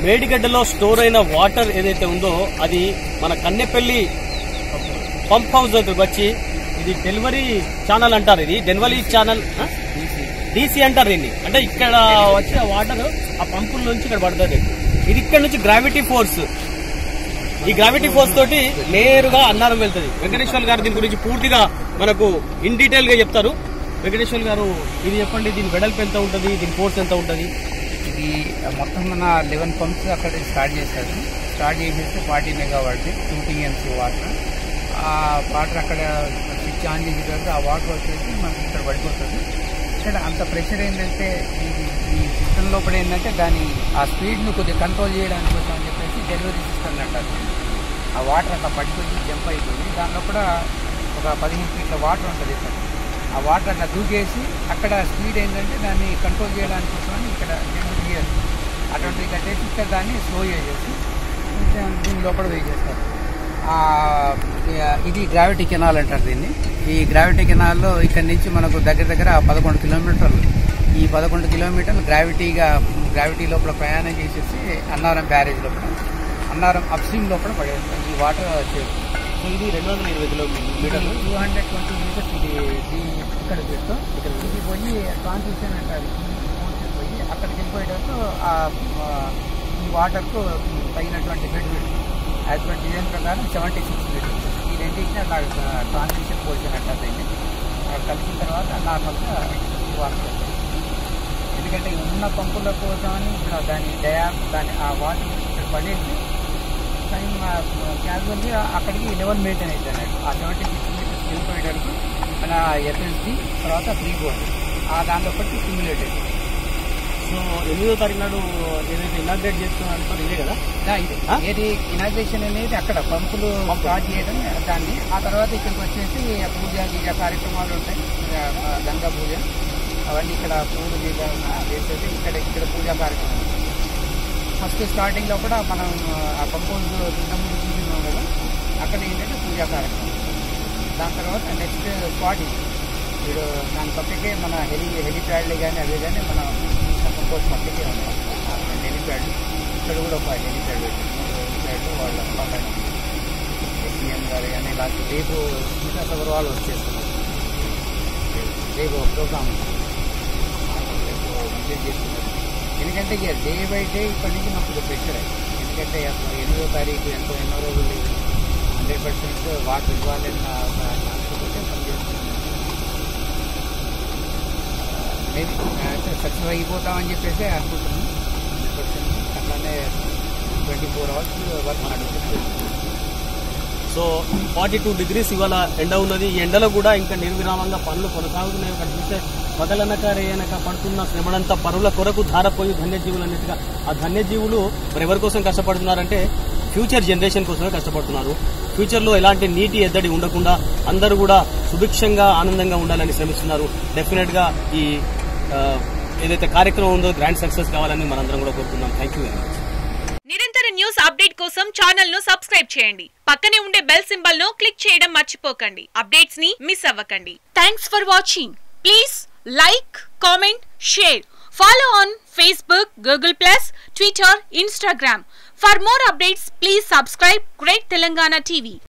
మేడిగడ్డలో store అయిన water ఏదైతే ఉందో అది మన కన్నెపల్లి పంప్ హౌస్ దగ్గరకు వచ్చి ఇది డెలివరీ ఛానల్ అంటారు ఇది డెలివరీ ఛానల్ డీసీ అంటారు దీన్ని అంటే ఇక్కడ వచ్చి ఆ వాటర్ ఆ పంపుల నుంచి ఇక్కడ పడుతుంది ఇది ఇక్కడ నుంచి గ్రావిటీ ఫోర్స్ ఈ గ్రావిటీ ఫోర్స్ తోటి నేరుగా అన్నారం వెళ్తుంది వెంకటేశ్వర్ గారు దీని గురించి పూర్తిగా మనకు ఇన్ డీటెయిల్ గా చెప్తారు వెంకటేశ్వర్ గారు ఇది చెప్పండి దీని వెడల్పు ఎంత ఉంటుంది దీని ఫోర్స్ ఎంత ఉంటుంది ఇది మొత్తం మన లెవెన్ పంప్స్ అక్కడ స్టార్ట్ చేశారు స్టార్ట్ చేసేస్తే forty megawatt two TMC water ఆ వాటర్ అక్కడ స్విచ్ ఆన్ చేసిన తర్వాత ఆ వాటర్ వచ్చేసి మనకి ఇక్కడ పడిపోతుంది ఇక్కడ అంత ప్రెషర్ ఏంటంటే ఇది ఈ సిస్టమ్ లోపల ఏంటంటే దాని ఆ స్పీడ్ను కొద్దిగా కంట్రోల్ చేయడానికి కోసం అని చెప్పేసి డెలివరీ సిస్టమ్ అంటారు ఆ వాటర్ అక్కడ పడిపోయి జంప్ అయిపోయి దానిలో కూడా ఒక పదిహేను ఫీట్ల వాటర్ ఉంటుంది ఇక్కడ ఆ వాటర్ అట్లా దూకేసి అక్కడ స్పీడ్ ఏంటంటే దాన్ని కంట్రోల్ చేయడానికి కోసమని ఇక్కడ డెలివరీ చేయాలి అటువంటివి కట్టేసి ఇక్కడ దాన్ని స్లో చేసేసి కొంచెం దీని లోపల వే చేస్తారు ఆ, ఇది గ్రావిటీ కెనాల్ అంటారు దీన్ని ఈ గ్రావిటీ కెనాల్లో ఇక్కడ నుంచి మనకు దగ్గర దగ్గర పదకొండు కిలోమీటర్లు ఈ పదకొండు కిలోమీటర్లు గ్రావిటీగా గ్రావిటీ లోపల ప్రయాణం చేసేసి అన్నారం బ్యారేజ్ లోపల అన్నారం అప్స్ట్రీమ్ లోపల పడేస్తాం ఈ వాటర్ చేరుతుంది సో ఇది రెండు వందల ఇరవై కిలోమీటర్లు టూ హండ్రెడ్ ట్వంటీ మీటర్స్ ఇది దీన్ని ఇక్కడ పెడతాం ఇక్కడ ఇది పోయి ట్రాన్సిషన్ అంటారు ఈ మోషన్ పోయి అక్కడికి వెళ్ళిపోయేటప్పుడు ఆ ఆ, ఈ వాటర్కు తగినటువంటి bed width as per design ప్రకారం సెవెంటీ సిక్స్ బెడ్ ఈ రెండింటిని అట్లా ట్రాన్సిషన్ పోర్షన్ అంటారు దీన్ని అక్కడ కలిసిన తర్వాత నార్మల్గా వాటర్ వస్తుంది. ఎందుకంటే ఉన్న పంపుల కోసమని ఇక్కడ దాని డయా దాని ఆ వాటర్ ఇక్కడ పడేసి టైం క్యాజువల్గా అక్కడికి లెవెల్ మెయింటైన్ అవుతుంది అన్నట్టు ఆ సెవెంటీ సిక్స్ మీటర్స్ వెళ్ళిపోయేటప్పుడు మన ఎస్ఎస్డి తర్వాత ఫ్రీ బోర్డ్ ఆ దాంట్లో ఒకటి స్టిమ్యులేట్ అవుతుంది సో ఎనిమిదో తారీఖు నాడు ఏదైతే ఇనాగ్రేట్ చేస్తున్నారు ఇదే కదా ఆ, ఇది ఆ? ఏది ఇనాగ్రేషన్ అనేది అక్కడ పంపులు స్టార్ట్ చేయడం దాన్ని ఆ తర్వాత ఇక్కడికి వచ్చేసి పూజ గీజ కార్యక్రమాలు ఉంటాయి ఆ, ఆ, గంగా పూజ అవన్నీ ఇక్కడ పూలు గీజ వేసేసి ఇక్కడ ఇక్కడ పూజా కార్యక్రమం ఫస్ట్ స్టార్టింగ్ లో కూడా మనం ఆ కంపౌండ్ ఇంతకుముందు చూసినాం కదా అక్కడ ఏంటంటే పూజా కార్యక్రమం దాని తర్వాత నెక్స్ట్ స్పాట్ ఇది ఇప్పుడు దాని పక్కకే మన హెలి హెలిప్యాడ్లు కానీ అవే కానీ మన కంపోజ్ పక్కకే ఉన్నాయి హెలిప్యాడ్ ఇక్కడ కూడా ఒక హెలిప్యాడ్ పెట్టారు హెలిప్యాడ్ వాళ్ళ పక్కన సీఎం గారు కానీ లాస్ట్ రేపు సీతా సగర్వాల్ వచ్చేస్తున్నారు రేపు ప్రోగ్రామ్ రేపు విజిట్ చేస్తున్నారు ఎందుకంటే ఇక డే బై డే ఇప్పటి నుంచి మాకు ప్రెషర్ ఎందుకంటే అసలు ఎనిమిదో తారీఖు ఎంతో ఎన్నో రోజులు లేదు హండ్రెడ్ పర్సెంట్ వాటర్ ఇవ్వాలని అనుకుంటే పనిచేస్తున్నాను మేబీ సక్సెస్ అయిపోతామని చెప్పేసి అనుకుంటున్నాను హండ్రెడ్ పర్సెంట్ అట్లానే ట్వంటీ ఫోర్ అవర్స్ వర్క్ నడుస్తుంది సో ఫార్టీ టూ డిగ్రీస్ ఇవాళ ఎండ ఉన్నది ఈ ఎండలో కూడా ఇంకా నిర్విరామంగా పనులు కొనసాగుతున్నాయి అక్కడ చూస్తే పగలనక రేయనక పడుతున్న శ్రమడంతా పరుల కొరకు ధారపోయి ధన్యజీవులు అన్నట్టుగా ఆ ధన్యజీవులు మరి ఎవరి కోసం కష్టపడుతున్నారంటే ఫ్యూచర్ జనరేషన్ కోసమే కష్టపడుతున్నారు ఫ్యూచర్ లో ఎలాంటి నీటి ఎద్దడి ఉండకుండా అందరూ కూడా సుభిక్షంగా ఆనందంగా ఉండాలని శ్రమిస్తున్నారు డెఫినెట్ గా ఈ ఆ, ఏదైతే కార్యక్రమం ఉందో గ్రాండ్ సక్సెస్ కావాలని మనందరం కూడా కోరుతున్నాం థ్యాంక్ యూ వెరీ మచ్ నిరంతర న్యూస్ అప్డేట్ కోసం ఛానల్ ను సబ్స్క్రైబ్ చేయండి పక్కనే ఉండే బెల్ సింబల్ ను క్లిక్ చేయడం మర్చిపోకండి అప్డేట్స్ ని మిస్ అవ్వకండి thanks for watching please like comment share follow on Facebook Google plus Twitter Instagram for more updates please subscribe great Telangana TV